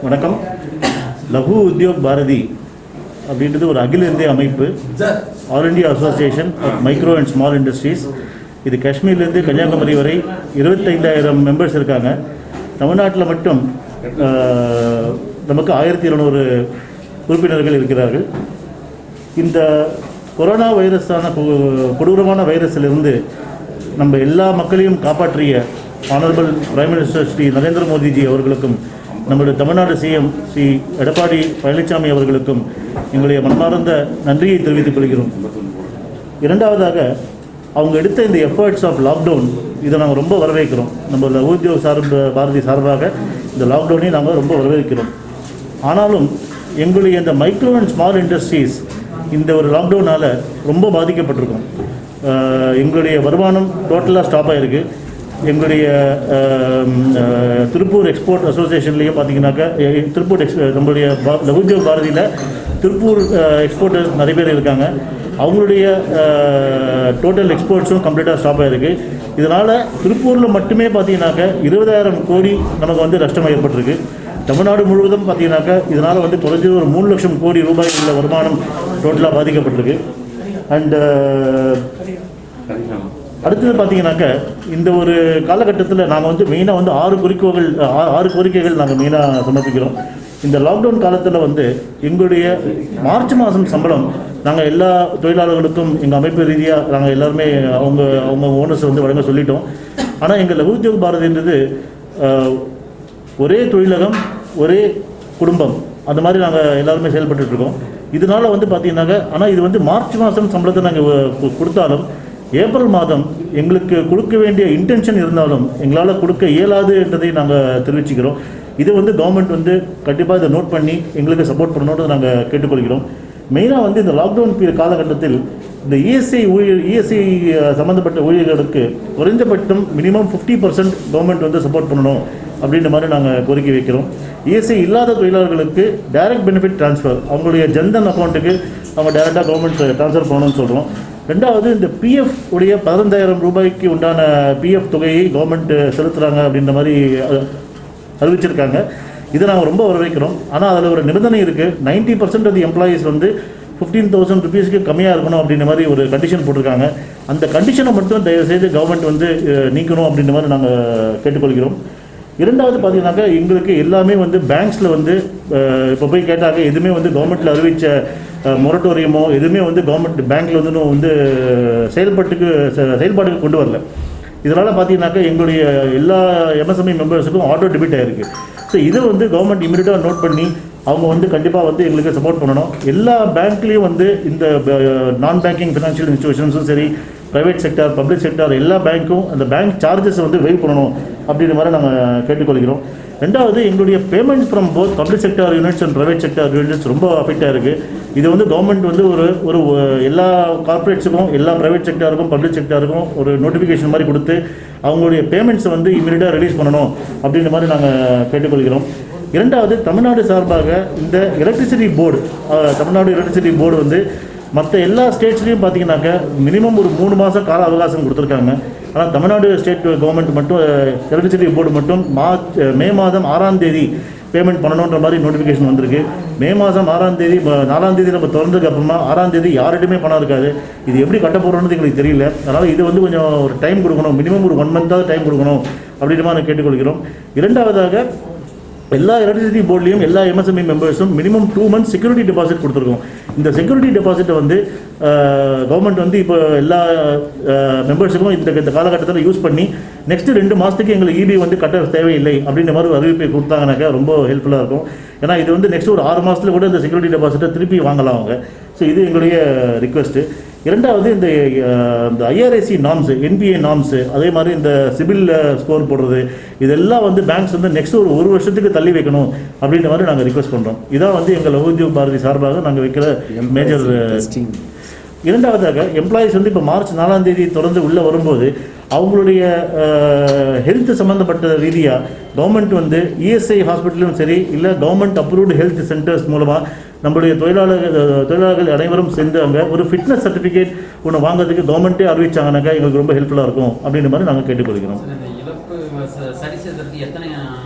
வணக்கம் லகு உத்யோக் பாரதி அப்படின்றது ஒரு அகில இந்திய அமைப்பு all India association of micro and small industries இது காஷ்மீர்லேருந்து கன்னியாகுமரி வரை இருபத்தைந்தாயிரம் மெம்பர்ஸ் இருக்காங்க தமிழ்நாட்டில் மட்டும் ஆஹ், நமக்கு ஆயிரத்தி இருநூறு உறுப்பினர்கள் இருக்கிறார்கள் இந்த கொரோனா வைரஸான கொ- கொடூரமான வைரஸிலிருந்து நம்ம எல்லா மக்களையும் காப்பாற்றிய honourable prime minister Shri Narendra Modiji அவர்களுக்கும் நம்முடைய தமிழ்நாடு சிஎம் ஸ்ரீ எடப்பாடி பழனிசாமி அவர்களுக்கும் எங்களுடைய மனமார்ந்த நன்றியை தெரிவித்துக் கொள்கிறோம் இரண்டாவதாக அவங்க எடுத்த இந்த எஃபர்ட்ஸ் ஆஃப் லாக்டவுன் இதை நாங்கள் ரொம்ப வரவேற்கிறோம் நம்ம உத்தியோக சார்பு பாரதி சார்பாக இந்த லாக்டவுனை நாங்கள் ரொம்ப வரவேற்கிறோம் ஆனாலும் எங்களுடைய இந்த மைக்ரோ அண்ட் ஸ்மால் இண்டஸ்ட்ரீஸ் இந்த ஒரு லாக்டவுனால் ரொம்ப பாதிக்கப்பட்டிருக்கோம் அஹ் எங்களுடைய வருமானம் டோட்டலாக ஸ்டாப் ஆகிருக்கு எங்களுடைய அஹ், அஹ், திருப்பூர் எக்ஸ்போர்ட் அசோசியேஷன்லேயும் பார்த்தீங்கன்னாக்கா எ- திருப்பூர் எக்ஸ் நம்மளுடைய பா- லகுஜோக் பாரதியில் திருப்பூர் எக்ஸ்போர்ட்டர்ஸ் நிறைய பேர் இருக்காங்க அவங்களுடைய டோட்டல் எக்ஸ்போர்ட்ஸும் கம்ப்ளீட்டாக ஸ்டாப் ஆகிருக்கு இதனால் திருப்பூரில் மட்டுமே பார்த்தீங்கன்னாக்கா இருபதாயிரம் கோடி நமக்கு வந்து நஷ்டம் ஏற்பட்டிருக்கு தமிழ்நாடு முழுவதும் பார்த்தீங்கன்னாக்கா இதனால் வந்து குறைஞ்சது ஒரு மூணு லட்சம் கோடி ரூபாய் உள்ள வருமானம் டோட்டலாக பாதிக்கப்பட்டிருக்கு அண்டு அடுத்தது பார்த்தீங்கன்னாக்க இந்த ஒரு காலகட்டத்தில் நாங்கள் வந்து மெயினாக வந்து ஆறு குறிக்கோள்கள் ஆ- ஆறு கோரிக்கைகள் நாங்கள் மெயினாக சமர்ப்பிக்கிறோம் இந்த லாக்டவுன் காலத்தில் வந்து எங்களுடைய மார்ச் மாதம் சம்பளம் நாங்கள் எல்லா தொழிலாளர்களுக்கும் எங்கள் அமைப்பு ரீதியாக நாங்கள் எல்லாருமே அவங்க அவங்க ஓனர்ஸ் வந்து வழங்க சொல்லிட்டோம் ஆனால் எங்கள் லகு உத்யோக் பாரதின்றது அஹ், ஒரே தொழிலகம் ஒரே குடும்பம் அந்த மாதிரி நாங்கள் எல்லாருமே செயல்பட்டுட்டு இருக்கோம் இதனால வந்து பார்த்தீங்கன்னாக்க ஆனால் இது வந்து மார்ச் மாதம் சம்பளத்தை நாங்கள் கொடுத்தாலும் ஏப்ரல் மாதம் எங்களுக்கு கொடுக்க வேண்டிய இன்டென்ஷன் இருந்தாலும் எங்களால் கொடுக்க இயலாது என்றதை நாங்கள் தெரிவிச்சுக்கிறோம் இது வந்து கவர்மெண்ட் வந்து கண்டிப்பாக இதை நோட் பண்ணி எங்களுக்கு சப்போர்ட் பண்ணணும்னு நாங்கள் கேட்டுக்கொள்கிறோம் மெயினாக வந்து இந்த லாக்டவுன் பீரியட் காலகட்டத்தில் இந்த இஎஸ்ஐ ஊழியர் இஎஸ்ஐ சம்மந்தப்பட்ட ஊழியர்களுக்கு குறைந்தபட்சம் மினிமம் ஃபிஃப்டி பர்சன்ட் கவர்மெண்ட் வந்து சப்போர்ட் பண்ணணும் அப்படின்ற மாதிரி நாங்கள் கோரிக்கை வைக்கிறோம் இஎஸ்ஐ இல்லாத தொழிலாளர்களுக்கு டைரக்ட் பெனிஃபிட் ட்ரான்ஸ்ஃபர் அவங்களுடைய ஜன்தன் அக்கௌண்ட்டுக்கு அவங்க டைரெக்டாக கவர்மெண்ட் ட்ரான்ஸ்ஃபர் பண்ணணும்னு சொல்கிறோம் ரெண்டாவது இந்த பிஎஃப் உடைய பதினஞ்சாயிரம் ரூபாய்க்கு உண்டான பிஎஃப் தொகையை கவர்மெண்ட் செலுத்துகிறாங்க அப்படின்ற மாதிரி அஹ், அறிவிச்சிருக்காங்க இதை நாங்கள் ரொம்ப வரவேற்கிறோம் ஆனால் அதில் ஒரு நிபந்தனை இருக்குது நைன்ட்டி பர்சன்ட் ஆஃப் எம்ப்ளாயீஸ் வந்து ஃபிஃப்டீன் தௌசண்ட் ருபீஸ்க்கு கம்மியாக இருக்கணும் அப்படின்ற மாதிரி ஒரு கண்டிஷன் போட்டிருக்காங்க அந்த கண்டிஷனை மட்டும் தயவுசெய்து கவர்மெண்ட் வந்து அஹ், நீக்கணும் அப்படின்ற மாதிரி நாங்கள் கேட்டுக்கொள்கிறோம் இரண்டாவது பார்த்தீங்கன்னாக்கா எங்களுக்கு எல்லாமே வந்து பேங்க்ஸில் வந்து இப்போ போய் கேட்டாக்க எதுவுமே வந்து கவர்மெண்ட்டில் அறிவித்த மொரட்டோரியமோ எதுவுமே வந்து கவர்மெண்ட் பேங்க்கில் வந்து இன்னும் வந்து செயல்பாட்டுக்கு செ- செயல்பாட்டுக்கு கொண்டு வரல இதனால் பார்த்தீங்கன்னாக்கா எங்களுடைய எல்லா எம்எஸ்எம்இ மெம்பர்ஸுக்கும் ஆட்டோ டெபிட் ஆயிருக்கு ஸோ இதை வந்து கவர்மெண்ட் இமீடியட்டாக நோட் பண்ணி அவங்க வந்து கண்டிப்பாக வந்து எங்களுக்கு சப்போர்ட் பண்ணணும் எல்லா பேங்க்லேயும் வந்து இந்த நான் பேங்கிங் ஃபினான்ஷியல் இன்ஸ்டிடியூஷன்ஸும் சரி ப்ரைவேட் செக்டார் பப்ளிக் செக்டார் எல்லா பேங்க்கும் அந்த பேங்க் சார்ஜஸ் வந்து வெயிட் பண்ணணும் அப்படின்ற மாதிரி நாங்கள் கேட்டுக்கொள்கிறோம் ரெண்டாவது எங்களுடைய payments from both public sector units and private sector units ரொம்ப அஃபெக்டாக இருக்குது இது வந்து கவர்மெண்ட் வந்து ஒரு ஒரு அஹ், எல்லா கார்ப்பரேட்ஸுக்கும் எல்லா ப்ரைவேட் செக்டாருக்கும் பப்ளிக் செக்டாருக்கும் ஒரு நோட்டிஃபிகேஷன் மாதிரி கொடுத்து அவங்களுடைய பேமெண்ட்ஸை வந்து இமீடியட்டாக ரிலீஸ் பண்ணணும் அப்படின்ற மாதிரி நாங்கள் கேட்டுக்கொள்கிறோம் இரண்டாவது தமிழ்நாடு சார்பாக இந்த electricity board Tamil Nadu electricity board வந்து மற்ற எல்லா ஸ்டேட்ஸ்லையும் பார்த்தீங்கன்னாக்க மினிமம் ஒரு மூணு மாதம் கால அவகாசம் கொடுத்துருக்காங்க ஆனால் தமிழ்நாடு ஸ்டேட் கவர்மெண்ட் மட்டும் எலக்ட்ரிசிட்டி போர்டு மட்டும் மார்ச் மே மாதம் ஆறாம் தேதி பேமெண்ட் பண்ணணுன்ற மாதிரி நோட்டிஃபிகேஷன் வந்திருக்கு மே மாதம் ஆறாம் தேதி ப- நாலாம் தேதி நம்ம திறந்ததுக்கு அப்புறமா ஆறாம் தேதி யார்கிட்டயுமே பணம் இருக்காது இது எப்படி கட்ட போகிறோன்னு எங்களுக்கு தெரியல அதனால் இது வந்து கொஞ்சம் ஒரு டைம் கொடுக்கணும் மினிமம் ஒரு ஒன் மந்த்தாவது டைம் கொடுக்கணும் அப்படின்ற மாதிரி கேட்டுக்கொள்கிறோம் இரண்டாவதாக எல்லா எலக்ட்ரிசிட்டி போர்ட்லேயும் எல்லா எம்எஸ்எம்இ மெம்பர்ஸும் minimum two months security deposit கொடுத்துருக்கோம் இந்த செக்யூரிட்டி டெபாசிட்டை வந்து கவர்மெண்ட் வந்து இப்போ எல்லா மெம்பர்ஸுக்கும் இந்த இந்த காலகட்டத்தில் யூஸ் பண்ணி நெக்ஸ்ட் ரெண்டு மாதத்துக்கு எங்களுக்கு இபி வந்து கட்ட தேவையில்லை அப்படின்ற மாதிரி ஒரு அறிவிப்பை கொடுத்தாங்கனாக்கா ரொம்ப ஹெல்ப்ஃபுல்லாக இருக்கும் ஏன்னா இது வந்து நெக்ஸ்ட் ஒரு ஆறு மாதத்துல கூட இந்த செக்யூரிட்டி டெபாசிட்டை திருப்பி வாங்கலாம் அவங்க ஸோ இது எங்களுடைய ரிக்வெஸ்ட்டு இரண்டாவது இந்த அஹ், இந்த ஐஆர்ஐசி நாம்ஸு என்பிஏ நாம்ஸு அதே மாதிரி இந்த சிபில் ஸ்கோர் போடுறது இதெல்லாம் வந்து பேங்க்ஸ் வந்து நெக்ஸ்ட் ஒரு ஒரு வருஷத்துக்கு தள்ளி வைக்கணும் அப்படின்ற மாதிரி நாங்கள் ரிக்வெஸ்ட் பண்ணுறோம் இதான் வந்து எங்கள் லகுஜீவ் பாரதி சார்பாக நாங்கள் வைக்கிற மேஜர் இரண்டாவதாக எம்ப்ளாயிஸ் வந்து இப்போ மார்ச் நாலாம் தேதி தொடர்ந்து உள்ளே வரும்போது அவங்களுடைய ஹெல்த் சம்மந்தப்பட்ட ரீதியாக கவர்மெண்ட் வந்து இஎஸ்ஐ ஹாஸ்பிட்டலும் சரி இல்லை கவர்மெண்ட் அப்ரூவ்டு ஹெல்த் சென்டர்ஸ் மூலமாக நம்மளுடைய தொழிலாளர்கள் அஹ், தொழிலாளர்கள் அனைவரும் சேர்ந்து அங்கே ஒரு ஃபிட்னஸ் சர்டிஃபிகேட் ஒன்று வாங்குறதுக்கு கவர்மெண்ட்டே அறிவிச்சாங்கனாக்கா எங்களுக்கு ரொம்ப ஹெல்ப்ஃபுல்லாக இருக்கும் அப்படின்ற மாதிரி நாங்கள் கேட்டுக்கொள்கிறோம் சார், இந்த இழப்பு ச- சரி செய்யறதுக்கு எத்தனை நாட்கள்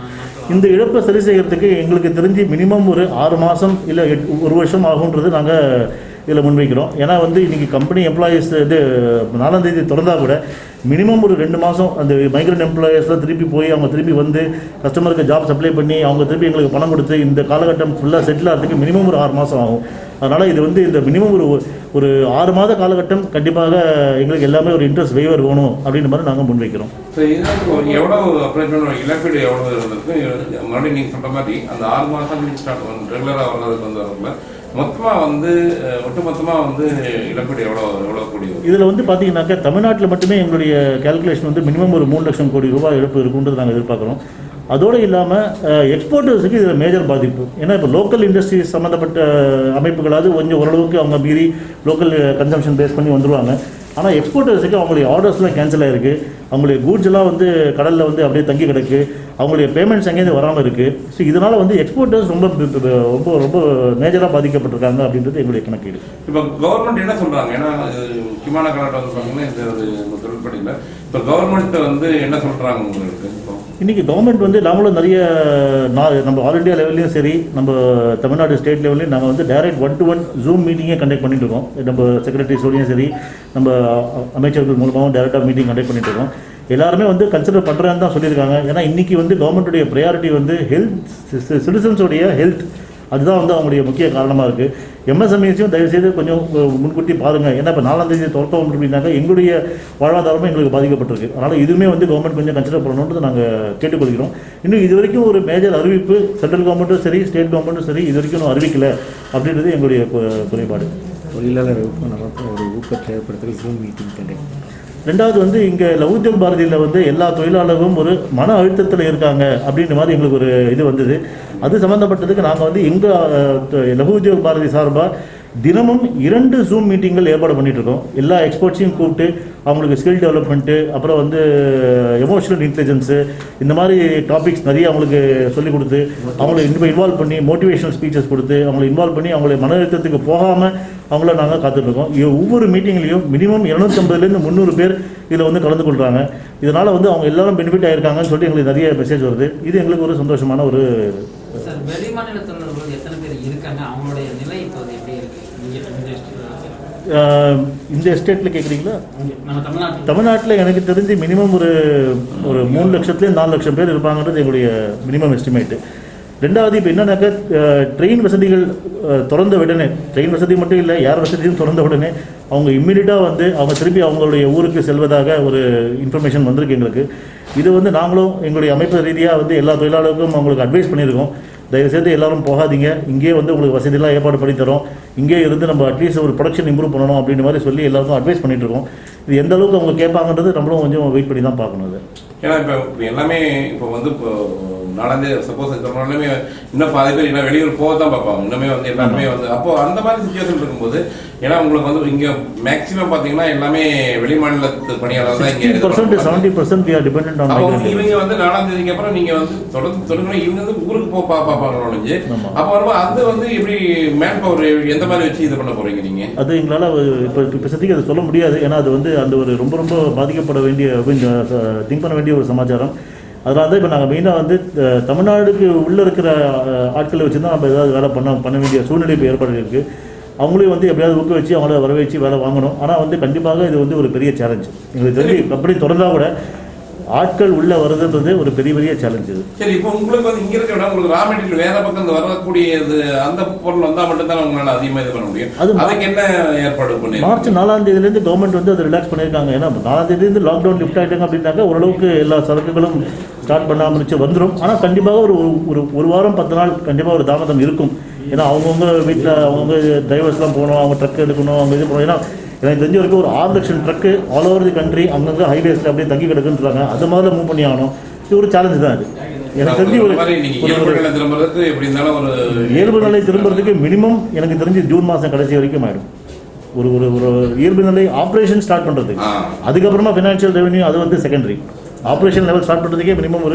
இந்த இழப்பை சரி செய்யறதுக்கு எங்களுக்கு தெரிஞ்சு மினிமம் ஒரு ஆறு மாதம் இல்லை எட்டு ஒரு வருஷம் ஆகுன்றது நாங்கள் இதில் முன்வைக்கிறோம் ஏன்னா வந்து இன்றைக்கி கம்பெனி எம்ப்ளாயீஸ் இது நாலாம் தேதி திறந்தா கூட மினிமம் ஒரு ரெண்டு மாதம் அந்த மைக்ரண்ட் எம்ப்ளாயீஸ்லாம் திருப்பி போய் அவங்க திருப்பி வந்து கஸ்டமருக்கு ஜாப் சப்ளை பண்ணி அவங்க திருப்பி எங்களுக்கு பணம் கொடுத்து இந்த காலகட்டம் ஃபுல்லாக செட்டில் ஆகிறதுக்கு மினிமம் ஒரு ஆறு மாதம் ஆகும் அதனால் இது வந்து இந்த மினிமம் ஒரு ஒரு ஆறு மாத காலகட்டம் கண்டிப்பாக எங்களுக்கு எல்லாமே ஒரு இன்ட்ரெஸ்ட் வெய்வர் வேணும் அப்படின்ற மாதிரி நாங்கள் முன்வைக்கிறோம் ஸோ இதுக்கு ஒரு எவ்வளவு அப்ளை பண்ண இழப்பீடு எவ்வளவு இருந்திருக்கு மறுபடியும் நீங்கள் சொல்ற மாதிரி அந்த ஆறு மாதம் கழிச்சு ஸ்டார்ட் வந்து ரெகுலராக வர்றதுக்கு வந்து வரல மொத்தமாக வந்து அஹ், ஒட்டுமொத்தமாக வந்து இழப்பீடு எவ்வளோ எவ்வளோ கூடிய இதில் வந்து பார்த்தீங்கன்னாக்கா தமிழ்நாட்டில் மட்டுமே எங்களுடைய கால்குலேஷன் வந்து மினிமம் ஒரு மூணு லட்சம் கோடி ரூபாய் இழப்பு இருக்குன்றது நாங்கள் எதிர்பார்க்குறோம் அதோடு இல்லாமல் எக்ஸ்போர்ட்டர்ஸுக்கு இதில் மேஜர் பாதிப்பு ஏன்னா இப்போ லோக்கல் இண்டஸ்ட்ரீஸ் சம்மந்தப்பட்ட அமைப்புகளாவது கொஞ்சம் ஓரளவுக்கு அவங்க மீறி லோக்கல் கன்சம்ஷன் பேஸ் பண்ணி வந்துருவாங்க ஆனால் எக்ஸ்போர்ட்டர்ஸுக்கு அவங்களுடைய ஆர்டர்ஸ்லாம் கேன்சல் ஆயிருக்கு அவங்களுடைய கூட்ஸ் எல்லாம் வந்து கடலில் வந்து அப்படியே தங்கி கிடக்கு அவங்களுடைய பேமெண்ட்ஸ் எங்கேருந்து வராமல் இருக்குது ஸோ இதனால் வந்து எக்ஸ்போர்ட்டர்ஸ் ரொம்ப பி- பி- ரொம்ப ரொம்ப மேஜராக பாதிக்கப்பட்டிருக்காங்க அப்படின்றது எங்களுடைய கணக்கீடு இப்போ கவர்மெண்ட் என்ன சொல்றாங்க ஏன்னா இது முக்கியமான காலகட்டம் வந்து பார்த்தீங்கன்னா இந்த ஒரு இந்த தொழிற்படியில் இப்போ கவர்மெண்ட் வந்து என்ன சொல்றாங்க உங்களுக்கு இப்போ இன்றைக்கி கவர்மெண்ட் வந்து நாமளும் நிறைய நா- நம்ம ஆல் இந்தியா லெவல்லையும் சரி நம்ம தமிழ்நாடு ஸ்டேட் லெவல்லையும் நாங்கள் வந்து direct one to one zoom மீட்டிங்கே கண்டக்ட் பண்ணிட்டு இருக்கோம் நம்ம செக்ரட்டரிஸோடையும் சரி நம்ம அ- அமைச்சர்கள் மூலமாகவும் டைரெக்டாக மீட்டிங் கண்டக்ட் பண்ணிட்டு இருக்கோம் எல்லாருமே வந்து கன்சிடர் பண்ணுறேன்னு தான் சொல்லியிருக்காங்க ஏன்னா இன்றைக்கி வந்து கவர்மெண்ட்டுடைய ப்ரையாரிட்டி வந்து ஹெல்த் சிட்டிசன்ஸோடைய ஹெல்த் அதுதான் வந்து அவங்களுடைய முக்கிய காரணமாக இருக்குது எம்எஸ்எம்இஸையும் தயவுசெய்து கொஞ்சம் அஹ், முன்கூட்டி பாருங்கள் ஏன்னா இப்போ நாலாம் தேதி திறக்கணும் அப்படின்னாக்கா எங்களுடைய வாழ்வாதாரமும் எங்களுக்கு பாதிக்கப்பட்டிருக்கு அதனால் இதுவுமே வந்து கவர்மெண்ட் கொஞ்சம் கன்சிடர் பண்ணணுன்றது நாங்கள் கேட்டுக்கொள்கிறோம் இன்னும் இது வரைக்கும் ஒரு மேஜர் அறிவிப்பு சென்ட்ரல் கவர்மெண்ட்டும் சரி ஸ்டேட் கவர்மெண்ட்டும் சரி இது வரைக்கும் இன்னும் அறிவிக்கல அப்படின்றது எங்களுடைய கு- குறைபாடு தொழிலாளர்களுக்கும் நமக்கும் ஒரு ஊக்கத்தை ஏற்படுத்துகிற ஜூம் மீட்டிங் கண்டக்ட் பண்ணுறோம் ரெண்டாவது வந்து இங்கே லவுத்தியோக் பாரதியில் வந்து எல்லா தொழிலாளர்களும் ஒரு மன அழுத்தத்தில் இருக்காங்க அப்படின்ற மாதிரி எங்களுக்கு ஒரு இது வந்தது அது சம்மந்தப்பட்டதுக்கு நாங்கள் வந்து எங்கள் லகு உத்தியோக் பாரதி சார்பாக தினமும் இரண்டு ஜூம் மீட்டிங்கள் ஏற்பாடு பண்ணிட்டு இருக்கோம் எல்லா எக்ஸ்பர்ட்ஸையும் கூப்பிட்டு அவங்களுக்கு ஸ்கில் டெவலப்மெண்ட்டு அப்புறம் வந்து எமோஷனல் இன்டெலிஜென்ஸு இந்த மாதிரி டாபிக்ஸ் நிறைய அவங்களுக்கு சொல்லிக் கொடுத்து அவங்கள இன்னும் இன்வால்வ் பண்ணி மோட்டிவேஷனல் ஸ்பீச்சஸ் கொடுத்து அவங்களை இன்வால்வ் பண்ணி அவங்களை மன அழுத்தத்துக்கு போகாமல் அவங்கள நாங்கள் காத்துட்ருக்கோம் ஒவ்வொரு மீட்டிங்லேயும் மினிமம் இரநூத்தம்பதுலேருந்து முந்நூறு பேர் இதில் வந்து கலந்து கொள்கிறாங்க இதனால் வந்து அவங்க எல்லாரும் பெனிஃபிட் ஆயிருக்காங்கன்னு சொல்லிட்டு எங்களுக்கு நிறைய மெசேஜ் வருது இது எங்களுக்கு ஒரு சந்தோஷமான ஒரு சார் வெளி மாநில தொழிலாளர்கள் எத்தனை பேர் இருக்காங்க அவங்களுடைய நிலை இப்போது எப்படி இருக்கு நீங்க இந்த estate- அஹ், இந்த எஸ்டேட்டில் கேட்குறீங்களா நம்ம தமிழ்நாட்டில் தமிழ்நாட்டில் எனக்கு தெரிஞ்சு மினிமம் ஒரு ஒரு மூணு லட்சத்துலேருந்து நாலு லட்சம் பேர் இருப்பாங்கன்றது எங்களுடைய மினிமம் எஸ்டிமேட்டு ரெண்டாவது இப்போ என்னன்னாக்கா ட்ரெயின் வசதிகள் அஹ், திறந்த உடனே ட்ரெயின் வசதி மட்டும் இல்லை யார் வசதியும் திறந்த உடனே அவங்க இம்மிடியட்டாக வந்து அவங்க திருப்பி அவங்களுடைய ஊருக்கு செல்வதாக ஒரு இன்ஃபர்மேஷன் வந்திருக்கு எங்களுக்கு இது வந்து நாங்களும் எங்களுடைய அமைப்பு ரீதியாக வந்து எல்லா தொழிலாளர்களுக்கும் அவங்களுக்கு அட்வைஸ் பண்ணியிருக்கோம் தயவுசெய்து எல்லாரும் போகாதீங்க இங்கேயே வந்து உங்களுக்கு வசதியெல்லாம் ஏற்பாடு பண்ணி தரோம் இங்கே இருந்து நம்ம அட்லீஸ்ட் ஒரு ப்ரொடக்ஷன் இம்ப்ரூவ் பண்ணணும் அப்படின்ற மாதிரி சொல்லி எல்லாருக்கும் அட்வைஸ் பண்ணிட்டு இருக்கோம் இது எந்த அளவுக்கு அவங்க கேட்பாங்கன்றது நம்மளும் கொஞ்சம் வெயிட் பண்ணி தான் பார்க்கணும் அது ஏன்னா இப்போ இப்போ எல்லாமே இப்போ வந்து இப்போ நாலாந்தே சப்போஸ் தமிழ்நாடுமே இன்னும் பாதி பேர் இன்னும் வெளியூர் போக தான் பார்ப்பாங்க இன்னுமே வந்து எல்லாருமே வந்து அப்போ அந்த மாதிரி சுச்சுவேஷன் இருக்கும்போது ஏன்னா உங்களுக்கு வந்து இங்கே மேக்ஸிமம் பார்த்தீங்கன்னா எல்லாமே வெளி மாநிலத்து பணியாளர் தான் இங்கே sixty percent seventy percent we are depend on அப்போ வந்து இவங்க வந்து நாலாம் தேதிக்கு அப்புறம் நீங்க வந்து தொடர்ந்து தொடங்கணும் இவங்க வந்து ஊருக்கு போ பா பார்ப்பாங்க ஒழிஞ்சு ஆமா. அப்போ வரும்போது அது வந்து எப்படி மேன் பவர் எந்த மாதிரி வச்சு இது பண்ண போறீங்க நீங்க அது எங்களால் இப்போ இப்போ சத்திக்கு அதை சொல்ல முடியாது ஏன்னா அது வந்து அந்த ஒரு ரொம்ப ரொம்ப பாதிக்கப்பட வேண்டிய திங்க் பண்ண வேண்டிய ஒரு சமாச்சாரம் அதனால தான் இப்போ நாங்கள் மெயினாக வந்து அஹ், தமிழ்நாடுக்கு உள்ளே இருக்கிற அஹ், ஆட்களை வச்சு தான் நம்ம ஏதாவது வேலை பண்ண பண்ண வேண்டிய சூழ்நிலை இப்போ ஏற்பாடு இருக்குது அவங்களையும் வந்து எப்படியாவது ஊக்குவிச்சு அவங்கள வர வச்சு வேலை வாங்கணும் ஆனால் வந்து கண்டிப்பாக இது வந்து ஒரு பெரிய சேலஞ்ச் எங்களுக்கு தெரிஞ்சு கம்பெனி திறந்தா கூட ஆட்கள் உள்ளே வர்றதுன்றது ஒரு பெரிய பெரிய சேலஞ்ச் இது சரி இப்போ உங்களுக்கு வந்து இங்க இருக்கிற விட உங்களுக்கு ரா மெட்டீரியல் வேற பக்கம் இருந்து வரக்கூடியது அந்த பொருள் வந்தா மட்டும் தான் உங்களால அதிகமா இது பண்ண முடியும் அது மா- அதுக்கு என்ன ஏற்பாடு பண்ணி மார்ச் நாலாம் தேதியிலேருந்து கவர்மெண்ட் வந்து அதை ரிலாக்ஸ் பண்ணியிருக்காங்க ஏன்னா நாலாம் தேதியிலேருந்து லாக்டவுன் லிஃப்ட் ஆகிட்டாங்க அப்படின்னாக்கா ஓரளவுக்கு எல்லா சரக்குகளும் ஸ்டார்ட் பண்ணாமல் இருந்துச்சு வந்துடும் ஆனால் கண்டிப்பாக ஒரு ஒரு- ஒரு ஒரு வாரம் பத்து நாள் கண்டிப்பாக ஒரு தாமதம் இருக்கும் ஏன்னா அவங்கவுங்க வீட்டில் அவங்கவுங்க டிரைவர்ஸ்லாம் போகணும் அவங்க ட்ரக் எடுக்கணும் அவங்க இது போகணும் ஏன்னா எனக்கு தெரிஞ்ச வரைக்கும் ஒரு ஆறு லட்சம் truck all over the country அங்கங்கே ஹைவேஸில் அப்படியே தங்கி கிடக்குன்றாங்க அது மாதிரி மூவ் பண்ணி ஆகணும் இது ஒரு சேலஞ்சு தான் இது எனக்கு தெரிஞ்சு ஒரு மாதிரி நீங்க ஒரு- இயல்பு ஒரு நிலை திரும்புறதுக்கு எப்படி இருந்தாலும் ஒரு இயல்பு நிலை திரும்புறதுக்கு மினிமம் எனக்கு தெரிஞ்சு ஜூன் மாதம் கடைசி வரைக்கும் ஆயிடும் ஒரு ஒரு ஒரு இயல்பு நிலை ஆப்ரேஷன் ஸ்டார்ட் பண்ணுறதுக்கு ஆ. அதுக்கப்புறமா ஃபினான்ஷியல் ரெவன்யூ அது வந்து செகண்டரி ஆப்ரேஷன் லெவல் ஸ்டார்ட் பண்ணுறதுக்கே மினிமம் ஒரு டூ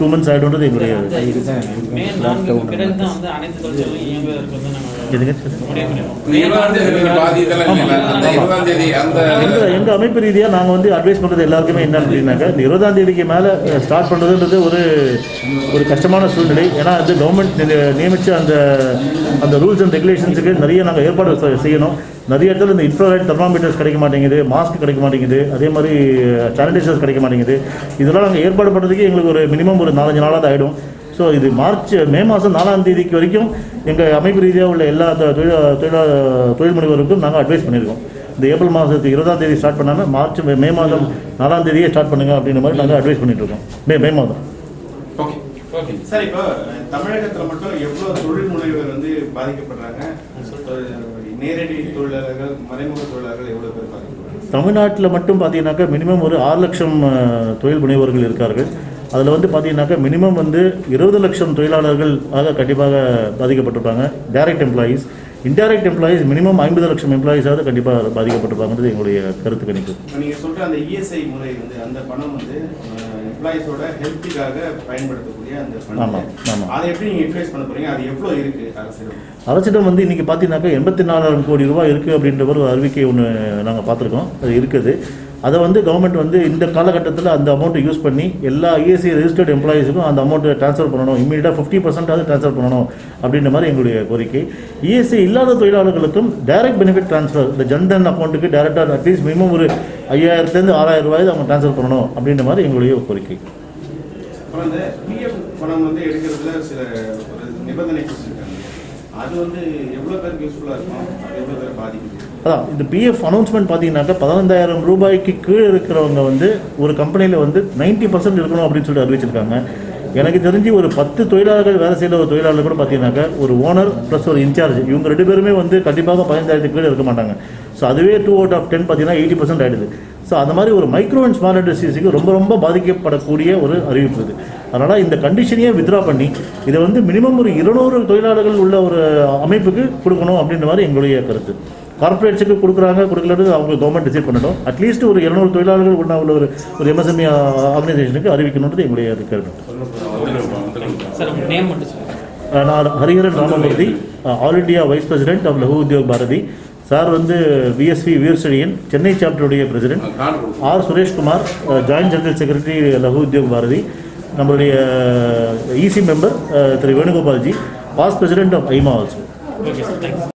டூ மந்த்ஸ் ஆகிடும்ன்றது எங்களுடைய அந்த இதுதான் மே நான்குக்கு பிறகு தான் வந்து அனைத்து தொழிற்சாலையும் இயங்குவதற்கு வந்து நம்ம எதுங்க முடிவு பண்ணிருக்கோம். இந்த இருபதாம் தேதி நீங்க பாதி இதெல்லாம் இல்லைங்களா? அந்த இருபதாம் தேதி அந்த எங்க எங்க அமைப்பு ரீதியாக நாங்கள் வந்து அட்வைஸ் பண்ணுறது எல்லாருக்குமே என்ன அப்படின்னாக்கா இந்த இருபதாம் தேதிக்கு மேலே ஸ்டார்ட் பண்ணுறதுன்றது ஒரு ஒரு கஷ்டமான சூழ்நிலை ஏன்னா அது கவர்மெண்ட் நியமித்த அந்த அந்த ரூல்ஸ் அண்ட் ரெகுலேஷன்ஸுக்கு நிறைய நாங்கள் ஏற்பாடு செ- செய்யணும் நிறைய இடத்துல இந்த இன்ஃப்ராரெட் தெர்மாமீட்டர்ஸ் கிடைக்க மாட்டேங்குது மாஸ்க் கிடைக்க மாட்டேங்குது அதே மாதிரி சானிடைசர்ஸ் கிடைக்க மாட்டேங்குது இதெல்லாம் நாங்கள் ஏற்பாடு பண்ணுறதுக்கு எங்களுக்கு ஒரு மினிமம் ஒரு நாலஞ்சு நாளாக ஆகிடும் ஸோ இது மார்ச் மே மாதம் நாலாம் தேதிக்கு வரைக்கும் எங்கள் அமைப்பு ரீதியாக உள்ள எல்லா தொ- தொழில் தொழிலா தொழில் முனைவோருக்கும் நாங்கள் அட்வைஸ் பண்ணியிருக்கோம் இந்த ஏப்ரல் மாதத்துக்கு இருபதாம் தேதி ஸ்டார்ட் பண்ணாமல் மார்ச் மே- மே மாதம் நாலாம் தேதியே ஸ்டார்ட் பண்ணுங்க அப்படின்ற மாதிரி நாங்கள் அட்வைஸ் பண்ணிட்டு இருக்கோம் மே மே மாதம் ஓகே ஓகே சார் இப்போ தமிழகத்துல மட்டும் எவ்வளவு தொழில் முனைவர் வந்து பாதிக்கப்படுறாங்க நேரடி தொழிலாளர்கள் மறைமுக தொழிலாளர்கள் எவ்வளவு பேர் பாதிக்கப்படுறாங்க தமிழ்நாட்டில் மட்டும் பார்த்தீங்கன்னாக்கா மினிமம் ஒரு ஆறு லட்சம் அஹ், தொழில் முனைவோர்கள் இருக்கார்கள் அதில் வந்து பார்த்தீங்கன்னாக்கா மினிமம் வந்து இருபது லட்சம் தொழிலாளர்கள் ஆக கண்டிப்பாக பாதிக்கப்பட்டிருப்பாங்க direct employees indirect employees minimum ஐம்பது லட்சம் எம்ப்ளாயீஸாவது கண்டிப்பாக பாதிக்கப்பட்டிருப்பாங்கிறது எங்களுடைய கருத்து கணிப்பு இப்போ நீங்க சொல்ற அந்த இஎஸ்ஐ முறை வந்து அந்த பணம் வந்து எம்ப்ளாயிஸோட ஹெல்த்துக்காக பயன்படுத்தக்கூடிய அந்த ஆமா, பணம் ஆமா. அதை எப்படி நீங்க யூட்டிலைஸ் பண்ண போறீங்க அது எவ்வளவு இருக்கு அரசிடம் அரசிடம் வந்து இன்றைக்கி பார்த்தீங்கன்னாக்கா எண்பத்தி நாலாயிரம் கோடி ரூபாய் இருக்குது அப்படின்ற ஒரு அறிவிக்கை ஒன்று நாங்கள் பார்த்துருக்கோம் அது இருக்குது அதை வந்து கவர்மெண்ட் வந்து இந்த காலகட்டத்தில் அந்த அமௌண்ட்டை யூஸ் பண்ணி எல்லா இஎஸ்சி ரெஜிஸ்டர்ட் எம்ப்ளாயீஸுக்கும் அந்த அமௌண்ட்டை ட்ரான்ஸ்ஃபர் பண்ணணும் இமீடியட்டாக ஃபிஃப்டி பர்சன்டாவது ட்ரான்ஸ்ஃபர் பண்ணணும் அப்படின்ற மாதிரி எங்களுடைய கோரிக்கை இஎஸ்சி இல்லாத தொழிலாளர்களுக்கும் டைரக்ட் பெனிஃபிட் ட்ரான்ஸ்ஃபர் இந்த ஜன்தன் அக்கௌண்ட்டுக்கு டேரெக்டாக அட்லீஸ்ட் மினிமம் ஒரு ஐயாயிரத்துலேருந்து ஆறாயிரம் ரூபாய் அவங்க ட்ரான்ஸ்ஃபர் பண்ணணும் அப்படின்ற மாதிரி எங்களுடைய கோரிக்கை அப்புறம் இந்த பிஎஃப் பணம் வந்து எடுக்கிறதுல சில ஒரு நிபந்தனை கொடுத்துருக்காங்க அது வந்து எவ்வளவு பேருக்கு யூஸ்ஃபுல்லா இருக்கும் அது எவ்வளவு பேர் பாதிக்கும் அதான் இந்த பிஎஃப் அனௌன்ஸ்மெண்ட் பார்த்தீங்கன்னாக்கா பதினஞ்சாயிரம் ரூபாய்க்கு கீழே இருக்கிறவங்க வந்து ஒரு கம்பெனியில் வந்து 90% பர்சன்ட் இருக்கணும் அப்படின்னு சொல்லிட்டு அறிவிச்சிருக்காங்க எனக்கு தெரிஞ்சு ஒரு பத்து தொழிலாளர்கள் வேலை செய்கிற ஒரு தொழிலாளர் கூட பார்த்தீங்கன்னாக்கா ஒரு ஓனர் ப்ளஸ் ஒரு இன்சார்ஜ் இவங்க ரெண்டு பேருமே வந்து கண்டிப்பாக பதினஞ்சாயிரத்துக்கு கீழே இருக்க மாட்டாங்க ஸோ அதுவே டூ அவுட் ஆஃப் டென் பார்த்தீங்கன்னா எயிட்டி பர்சன்ட் ஆகிடுது ஸோ அந்த மாதிரி ஒரு மைக்ரோ அண்ட் ஸ்மால் இண்டஸ்ட்ரீஸுக்கு ரொம்ப ரொம்ப பாதிக்கப்படக்கூடிய ஒரு அறிவிப்பு இது அதனால் இந்த கண்டிஷனையே வித்ரா பண்ணி இதை வந்து மினிமம் ஒரு இருநூறு தொழிலாளர்கள் உள்ள ஒரு அமைப்புக்கு கொடுக்கணும் அப்படின்ற மாதிரி எங்களுடைய கருத்து கார்ப்பரேட்ஸுக்கு கொடுக்குறாங்க கொடுக்கலன்னு அவங்க கவர்மெண்ட் டிசைட் பண்ணட்டும் அட்லீஸ்ட் ஒரு இருநூறு தொழிலாளர்கள் உள்ள உள்ள ஒரு ஒரு எம்எஸ்எம்இ ஆர்கனைசேஷனுக்கு அறிவிக்கணுன்றது எங்களுடைய கருத்து சார் உங்க நேம் மட்டும் சொல்லுங்க அஹ் நான் Hariharan Ramamoorthy all India vice president of Laghu Udyog Bharati sir வந்து விஎஸ்வி வீரசெழியன் சென்னை சாப்டருடைய பிரசிடென்ட் கார்டு கொடுங்க R Sureshkumar joint general secretary Laghu Udyog Bharati நம்மளுடைய இசி மெம்பர் திரு Venugopalji past president of AIMA also okay sir thanks